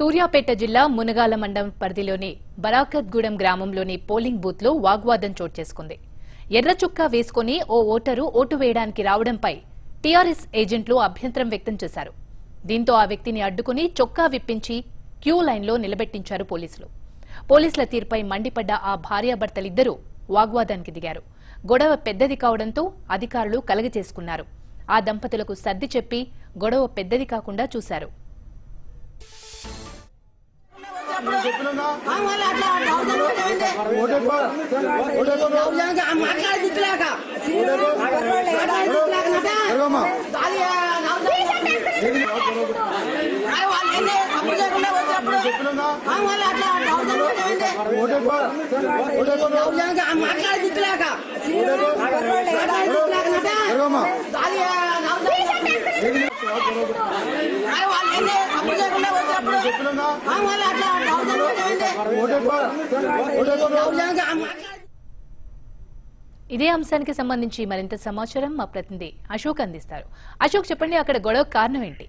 సూర్యాపేట జిల్లా మునగాల మండలం పరిధిలోని బరాకత్గూడెం గ్రామంలోని పోలింగ్ బూత్ లో వాగ్వాదం చోటు చేసుకుంది ఎర్ర చుక్కా వేసుకుని ఓ ఓటరు ఓటు వేయడానికి రావడంపై టీఆర్ఎస్ ఏజెంట్లు అభ్యంతరం వ్యక్తం చేశారు దీంతో ఆ వ్యక్తిని అడ్డుకుని చొక్కా విప్పించి క్యూ లైన్లో నిలబెట్టించారు పోలీసులు పోలీసుల తీర్పై మండిపడ్డ ఆ భార్యాభర్తలిద్దరూ వాగ్వాదానికి దిగారు గొడవ పెద్దది కావడంతో అధికారులు కలగజేసుకున్నారు ఆ దంపతులకు సర్ది చెప్పి గొడవ పెద్దది కాకుండా చూశారు మళ్ళీ అట్లా దౌర్జన్యం ఏంటి? దౌర్జన్యంగా ఆ మాట్లాడే దిక్కులేక. మాట్లాడే దిక్కులేకనట. అది, ఆ, దౌర్జన్యం. అరే వాళ్ళు ఏంటి? తప్పు చేయకుండా వచ్చినప్పుడు. ఆ, మళ్ళీ అట్లా దౌర్జన్యం ఏంటి? దౌర్జన్యంగా ఆ మాట్లాడే దిక్కులేక. మాట్లాడే దిక్కులేకనట. అది, ఆ, దౌర్జన్యం. అరే వాళ్ళు ఏంటి? తప్పు చేయకుండా వచ్చినప్పుడు. ఆ, మళ్ళీ అట్లా దౌర్జన్యం ఏంటి? దౌర్జన్యంగా ఆ మాట్లాడే ఇదే అంశానికి సంబంధించి మరింత సమాచారం మా ప్రతినిధి అశోక్ అందిస్తారు అశోక్ చెప్పండి అక్కడ గొడవ కారణం ఏంటి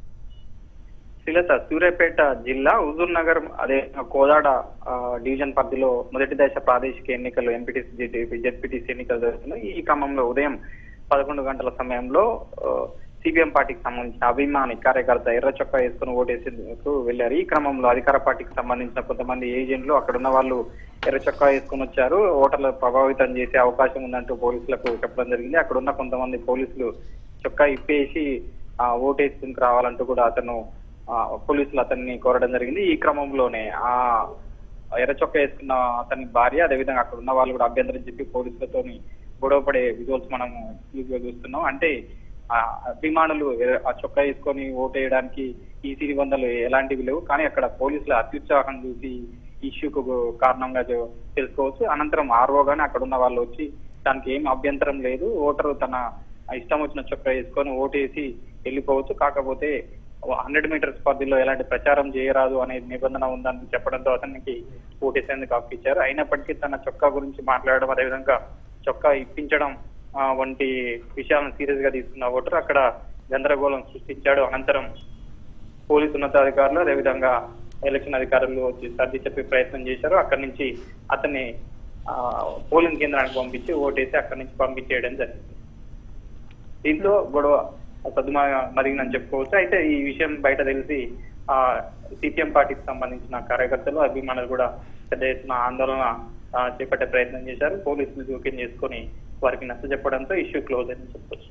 శ్రీలత సూర్యాపేట జిల్లా హుజూర్ నగర్ అదే కోదాడ ఆ, డివిజన్ పరిధిలో మొదటి దశ ప్రాదేశిక ఎన్నికలు ఎంపీటీసీ జెడ్పీటీసీ ఎన్నికలు జరుగుతున్నాయి ఈ క్రమంలో ఉదయం పదకొండు గంటల సమయంలో సిపిఎం పార్టీకి సంబంధించిన అభిమాని కార్యకర్త ఎర్ర చొక్కా వేసుకుని ఓటేసేందుకు వెళ్లారు ఈ క్రమంలో అధికార పార్టీకి సంబంధించిన కొంతమంది ఏజెంట్లు అక్కడ ఉన్న వాళ్ళు ఎర్ర చొక్కా వేసుకుని వచ్చారు ఓటర్లు ప్రభావితం చేసే అవకాశం ఉందంటూ పోలీసులకు చెప్పడం జరిగింది అక్కడ ఉన్న కొంతమంది పోలీసులు చొక్కా ఇప్పేసి ఆ ఓటేసుకుని రావాలంటూ కూడా అతను ఆ, పోలీసులు అతన్ని కోరడం జరిగింది ఈ క్రమంలోనే ఆ ఎర్ర చొక్కా వేసుకున్న అతని భార్య అదేవిధంగా అక్కడ ఉన్న వాళ్ళు కూడా అభ్యంతరం చెప్పి పోలీసులతోని గొడవపడే విజువల్స్ మనము టీవీలో చూస్తున్నాం అంటే ఆ అభిమానులు ఎర్ర- ఆ చొక్కా వేసుకొని ఓటు వేయడానికి ఈసీ నిబంధనలు ఎలాంటివి లేవు కానీ అక్కడ పోలీసుల అత్యుత్సాహం చూసి ఇష్యూకు కారణంగా చె- తెలుసుకోవచ్చు అనంతరం ఆర్ఓ గాని అక్కడ ఉన్న వాళ్ళు వచ్చి దానికి ఏం అభ్యంతరం లేదు ఓటరు తన ఇష్టం వచ్చిన చొక్కా వేసుకొని ఓటేసి వెళ్ళిపోవచ్చు కాకపోతే హండ్రెడ్ మీటర్స్ పరిధిలో ఎలాంటి ప్రచారం చేయరాదు అనే నిబంధన ఉందని చెప్పడంతో అతనికి ఓటేసేందుకు హక్కు ఇచ్చారు అయినప్పటికీ తన చొక్కా గురించి మాట్లాడడం అదేవిధంగా చొక్కా ఇప్పించడం ఆ, వంటి విషయాలను సీరియస్ గా తీసుకున్న ఓటర్ అక్కడ గందరగోళం సృష్టించాడు అనంతరం పోలీసు ఉన్నతాధికారులు అదేవిధంగా ఎలక్షన్ అధికారులు వచ్చి సర్ది చెప్పే ప్రయత్నం చేశారు అక్కడి నుంచి అతన్ని ఆ, పోలింగ్ కేంద్రానికి పంపించి ఓటేసి అక్కడి నుంచి పంపించేయడం జరిగింది దీంతో గొడవ సద్దుమ మరిగిందని చెప్పుకోవచ్చు అయితే ఈ విషయం బయట తెలిసి ఆ సిపిఎం పార్టీకి సంబంధించిన కార్యకర్తలు అభిమానులు కూడా పెద్ద ఎత్తున ఆందోళన ఆ, చేపట్టే ప్రయత్నం చేశారు పోలీసులు జోక్యం చేసుకొని వారికి నచ్చ చెప్పడంతో ఇష్యూ క్లోజ్ అని చెప్పొచ్చు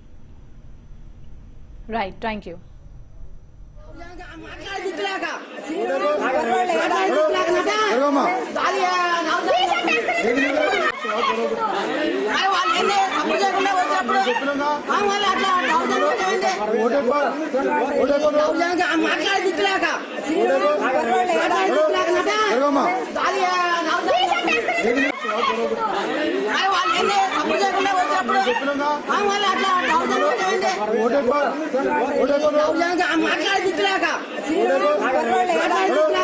రైట్ థ్యాంక్ యూ మాట్లాడే దిక్కులేక. మాట్లాడే దిక్కులేకనట. అది, ఆ, దౌర్జన్యం. అరే వాళ్ళు ఏంటి? తప్పు చేయకుండా వచ్చినప్పుడు. ఆ, మళ్ళీ అట్లా దౌర్జన్యం ఏంటి? దౌర్జన్యంగా ఆ మాట్లాడే దిక్కులేక. మాట్లాడే దిక్కులేకనట. అది, ఆ, దౌర్జన్యం. అరే వాళ్ళు ఏంటి? తప్పు చేయకుండా వచ్చినప్పుడు. ఆ, మళ్ళీ అట్లా దౌర్జన్యం ఏంటి? దౌర్జన్యంగా ఆ మాట్లాడే దిక్కులేక. మాట్లాడే దిక్కులేకనట.